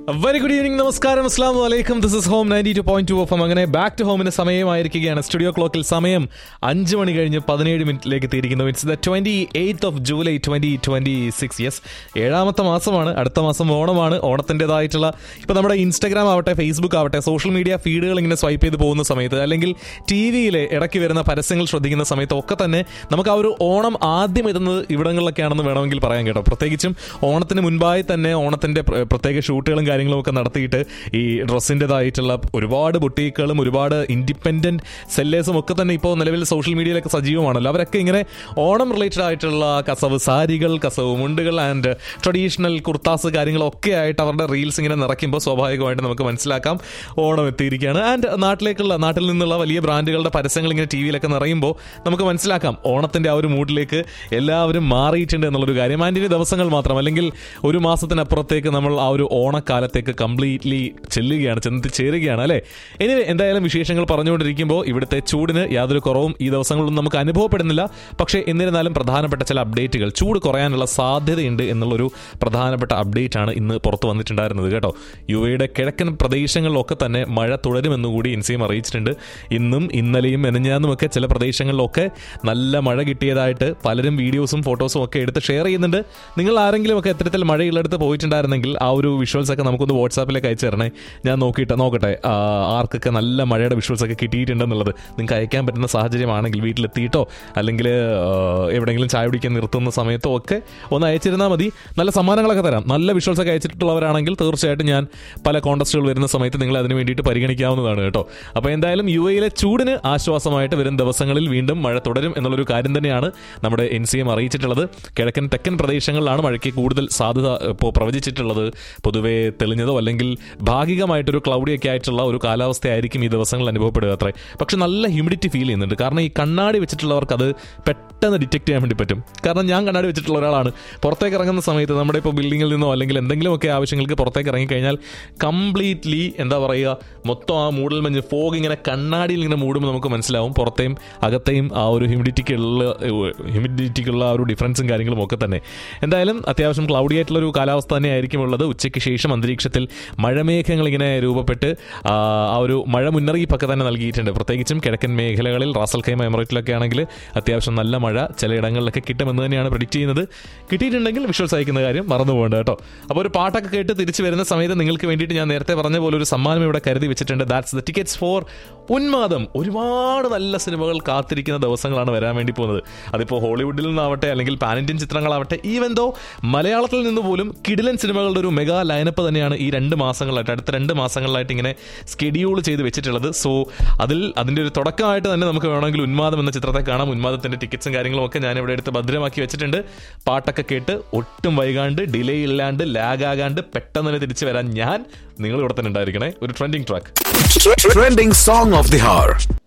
Very good evening നമസ്കാരം അസ്ലാം വലൈക്കും this is home ninety two point two F അങ്ങനെ ബാക്ക് ടു ഹോമിന് സമയമായിരിക്കുകയാണ് സ്റ്റുഡിയോ ക്ലോക്കിൽ സമയം അഞ്ച് മണി കഴിഞ്ഞ് പതിനേഴ് മിനിറ്റിലേക്ക് എത്തിയിരിക്കുന്നു it's the twenty eighth of July twenty twenty six yes ഏഴാമത്തെ മാസമാണ് അടുത്ത മാസം ഓണമാണ് ഓണത്തിൻ്റെതായിട്ടുള്ള ഇപ്പോൾ നമ്മുടെ ഇൻസ്റ്റാഗ്രാം ആവട്ടെ ഫേസ്ബുക്ക് ആവട്ടെ സോഷ്യൽ മീഡിയ ഫീഡുകൾ ഇങ്ങനെ സ്വൈപ്പ് ചെയ്ത് പോകുന്ന സമയത്ത് അല്ലെങ്കിൽ ടി വിയിൽ ഇടയ്ക്ക് വരുന്ന പരസ്യങ്ങൾ ശ്രദ്ധിക്കുന്ന സമയത്ത് ഒക്കെ തന്നെ നമുക്ക് ആ ഒരു ഓണം ആദ്യം എത്തുന്നത് ഇവിടങ്ങളിലൊക്കെയാണെന്ന് വേണമെങ്കിൽ പറയാൻ കേട്ടോ പ്രത്യേകിച്ചും ഓണത്തിന് മുൻപായി തന്നെ ഓണത്തിന്റെ പ്ര- പ്രത്യേക ഷൂട്ടുകളും കാര്യങ്ങളും ഒക്കെ നടത്തിയിട്ട് ഈ ഡ്രസ്സിൻ്റെതായിട്ടുള്ള ഒരുപാട് ബുട്ടീക്കുകളും ഒരുപാട് ഇൻഡിപെൻഡന്റ് സെല്ലേഴ്സും ഒക്കെ തന്നെ ഇപ്പോൾ നിലവിൽ സോഷ്യൽ മീഡിയയിലൊക്കെ സജീവമാണല്ലോ അവരൊക്കെ ഇങ്ങനെ ഓണം റിലേറ്റഡ് ആയിട്ടുള്ള കസവ് സാരികൾ കസവ് മുണ്ടുകൾ ആൻഡ് ട്രഡീഷണൽ കുർത്താസ് കാര്യങ്ങളൊക്കെ ആയിട്ട് അവരുടെ റീൽസ് ഇങ്ങനെ നിറയ്ക്കുമ്പോൾ സ്വാഭാവികമായിട്ട് നമുക്ക് മനസ്സിലാക്കാം ഓണം എത്തിയിരിക്കുകയാണ് ആൻഡ് നാട്ടിലേക്കുള്ള നാട്ടിൽ നിന്നുള്ള വലിയ ബ്രാൻഡുകളുടെ പരസ്യങ്ങൾ ഇങ്ങനെ ടി വിയിലൊക്കെ നിറയുമ്പോൾ നമുക്ക് മനസ്സിലാക്കാം ഓണത്തിന്റെ ആ ഒരു മൂഡിലേക്ക് എല്ലാവരും മാറിയിട്ടുണ്ട് എന്നുള്ളൊരു കാര്യം ആൻഡ് ഇനി ദിവസങ്ങൾ മാത്രം അല്ലെങ്കിൽ ഒരു മാസത്തിനപ്പുറത്തേക്ക് നമ്മൾ ആ ഒരു ഓണക്കാലത്തേക്ക് കംപ്ലീറ്റ്ലി ചെല്ലുകയാണ് ചെന്ന് ചേരുകയാണ് അല്ലേ ഇനി എന്തായാലും വിശേഷങ്ങൾ പറഞ്ഞുകൊണ്ടിരിക്കുമ്പോൾ ഇവിടുത്തെ ചൂടിന് യാതൊരു കുറവും ഈ ദിവസങ്ങളിലൊന്നും നമുക്ക് അനുഭവപ്പെടുന്നില്ല പക്ഷേ എന്നിരുന്നാലും പ്രധാനപ്പെട്ട ചില അപ്ഡേറ്റുകൾ ചൂട് കുറയാനുള്ള സാധ്യതയുണ്ട് എന്നുള്ളൊരു പ്രധാനപ്പെട്ട അപ്ഡേറ്റ് ആണ് ഇന്ന് പുറത്ത് വന്നിട്ടുണ്ടായിരുന്നത് കേട്ടോ യു എയുടെ കിഴക്കൻ പ്രദേശങ്ങളിലൊക്കെ തന്നെ മഴ തുടരുമെന്നുകൂടി എൻസിഎം അറിയിച്ചിട്ടുണ്ട് ഇന്നും ഇന്നലെയും മെനഞ്ഞാന്നുമൊക്കെ ചില പ്രദേശങ്ങളിലൊക്കെ നല്ല മഴ കിട്ടിയതായിട്ട് പലരും വീഡിയോസും ഫോട്ടോസും ഒക്കെ എടുത്ത് ഷെയർ ചെയ്യുന്നുണ്ട് നിങ്ങൾ ആരെങ്കിലും ഒക്കെ ഇത്തരത്തിൽ മഴയുള്ളിടത്ത് പോയിട്ടുണ്ടായിരുന്നെങ്കിൽ ആ ഒരു വിഷ്വൽസ് ഒക്കെ നമുക്കൊന്ന് വാട്സാപ്പിലേക്ക് അയച്ചു തരണേ ഞാൻ നോക്കിയിട്ട് നോക്കട്ടെ ആ, ആർക്കൊക്കെ നല്ല മഴയുടെ വിഷ്വൽസ് ഒക്കെ കിട്ടിയിട്ടുണ്ടെന്നുള്ളത് നിങ്ങൾക്ക് അയക്കാൻ പറ്റുന്ന സാഹചര്യമാണെങ്കിൽ വീട്ടിലെത്തിയിട്ടോ അല്ലെങ്കിൽ ആ, എവിടെയെങ്കിലും ചായ കുടിക്കാൻ നിർത്തുന്ന സമയത്തോ ഒക്കെ ഒന്ന് അയച്ചിരുന്നാൽ മതി നല്ല സമ്മാനങ്ങളൊക്കെ തരാം നല്ല വിഷ്വൽസ് ഒക്കെ അയച്ചിട്ടുള്ളവരാണെങ്കിൽ തീർച്ചയായിട്ടും ഞാൻ പല കോൺടസ്റ്റുകൾ വരുന്ന സമയത്ത് നിങ്ങൾ അതിന് വേണ്ടിയിട്ട് പരിഗണിക്കാവുന്നതാണ് കേട്ടോ അപ്പോൾ എന്തായാലും യു എയിലെ ചൂടിന് ആശ്വാസമായിട്ട് വരും ദിവസങ്ങളിൽ വീണ്ടും മഴ തുടരും എന്നുള്ളൊരു കാര്യം തന്നെയാണ് നമ്മുടെ എൻ സി എം അറിയിച്ചിട്ടുള്ളത് കിഴക്കൻ തെക്കൻ പ്രദേശങ്ങളിലാണ് മഴയ്ക്ക് കൂടുതൽ സാധ്യത ഇപ്പോൾ പ്രവചിച്ചിട്ടുള്ളത് പൊതുവേ തെളിഞ്ഞതോ അല്ലെങ്കിൽ ഭാഗികമായിട്ടൊരു ക്ലൗഡിയൊക്കെ ആയിട്ടുള്ള ഒരു കാലാവസ്ഥയായിരിക്കും ഈ ദിവസങ്ങളിൽ അനുഭവപ്പെടുക അത്രേ പക്ഷെ നല്ല ഹ്യൂമിഡിറ്റി ഫീൽ ചെയ്യുന്നുണ്ട് കാരണം ഈ കണ്ണാടി വെച്ചിട്ടുള്ളവർക്ക് അത് പെട്ടെന്ന് ഡിറ്റക്ട് ചെയ്യാൻ വേണ്ടി പറ്റും കാരണം ഞാൻ കണ്ണാടി വെച്ചിട്ടുള്ള ഒരാളാണ് പുറത്തേക്ക് ഇറങ്ങുന്ന സമയത്ത് നമ്മുടെ ഇപ്പോൾ ബിൽഡിങ്ങിൽ നിന്നോ അല്ലെങ്കിൽ എന്തെങ്കിലുമൊക്കെ ആവശ്യങ്ങൾക്ക് പുറത്തേക്ക് ഇറങ്ങിക്കഴിഞ്ഞാൽ കംപ്ലീറ്റ്ലി എന്താ പറയുക മൊത്തം ആ മൂടൽ മഞ്ഞ് ഫോഗ് ഇങ്ങനെ കണ്ണാടിയിൽ ഇങ്ങനെ മൂടുമ്പോൾ നമുക്ക് മനസ്സിലാവും പുറത്തെയും അകത്തെയും ആ ഒരു ഹ്യൂമിഡിറ്റിക്കുള്ള ഹ്യൂമിഡിറ്റിക്കുള്ള ആ ഒരു ഡിഫറൻസും കാര്യങ്ങളും ഒക്കെ തന്നെ എന്തായാലും അത്യാവശ്യം ക്ലൗഡി ആയിട്ടുള്ള ഒരു കാലാവസ്ഥ തന്നെ ആയിരിക്കും ഉള്ളത് ഉച്ചയ്ക്ക് ശേഷം അന്തരീക്ഷത്തിൽ മഴമേഘങ്ങൾ ഇങ്ങനെ രൂപപ്പെട്ട് ആ ആ ഒരു മഴ മുന്നറിയിപ്പൊക്കെ തന്നെ നൽകിയിട്ടുണ്ട് പ്രത്യേകിച്ചും കിഴക്കൻ മേഖലകളിൽ റാസൽ ഖൈമ എമറേറ്റിലൊക്കെ ആണെങ്കിൽ അത്യാവശ്യം നല്ല മഴ ചിലയിടങ്ങളിലൊക്കെ കിട്ടുമെന്ന് തന്നെയാണ് പ്രഡിക്റ്റ് ചെയ്യുന്നത് കിട്ടിയിട്ടുണ്ടെങ്കിൽ വിഷ്വൽസ് അയക്കുന്ന കാര്യം മറന്നു പോകേണ്ട കേട്ടോ അപ്പോൾ ഒരു പാട്ടൊക്കെ കേട്ട് തിരിച്ചു വരുന്ന സമയത്ത് നിങ്ങൾക്ക് വേണ്ടിയിട്ട് ഞാൻ നേരത്തെ പറഞ്ഞ പോലെ ഒരു സമ്മാനം ഇവിടെ കരുതി വെച്ചിട്ടുണ്ട് that's the tickets for Unmadam ഒരുപാട് നല്ല സിനിമകൾ കാത്തിരിക്കുന്ന ദിവസങ്ങളാണ് വരാൻ വേണ്ടി പോകുന്നത് അതിപ്പോൾ ഹോളിവുഡിൽ നിന്നാവട്ടെ അല്ലെങ്കിൽ പാൻ ഇന്ത്യൻ ചിത്രങ്ങളാവട്ടെ ഈവൻ ദോ മലയാളത്തിൽ നിന്ന് പോലും കിടിലൻ സിനിമകളുടെ ഒരു മെഗാ ലൈനപ്പ് തന്നെയാണ് ഈ രണ്ട് മാസങ്ങളായിട്ട് അടുത്ത രണ്ട് മാസങ്ങളിലായിട്ട് ഇങ്ങനെ സ്കെഡ്യൂൾ ചെയ്ത് വെച്ചിട്ടുള്ളത് സോ അതിൽ അതിൻ്റെ ഒരു തുടക്കമായിട്ട് തന്നെ നമുക്ക് വേണമെങ്കിൽ ഉന്മാദം എന്ന ചിത്രത്തെ കാണാം ഉന്മാദത്തിന്റെ ടിക്കറ്റ്സും കാര്യങ്ങളും ഒക്കെ ഞാൻ ഇവിടെ എടുത്ത് ഭദ്രമാക്കി വെച്ചിട്ടുണ്ട് പാട്ടൊക്കെ കേട്ട് ഒട്ടും വൈകാണ്ട് ഡിലേ ഇല്ലാണ്ട് ലാഗ് ആകാണ്ട് പെട്ടെന്ന് തന്നെ തിരിച്ചു വരാൻ ഞാൻ നിങ്ങൾ ഇവിടെ തന്നെ ഉണ്ടായിരിക്കണേ ഒരു trending track Trending song of the hour.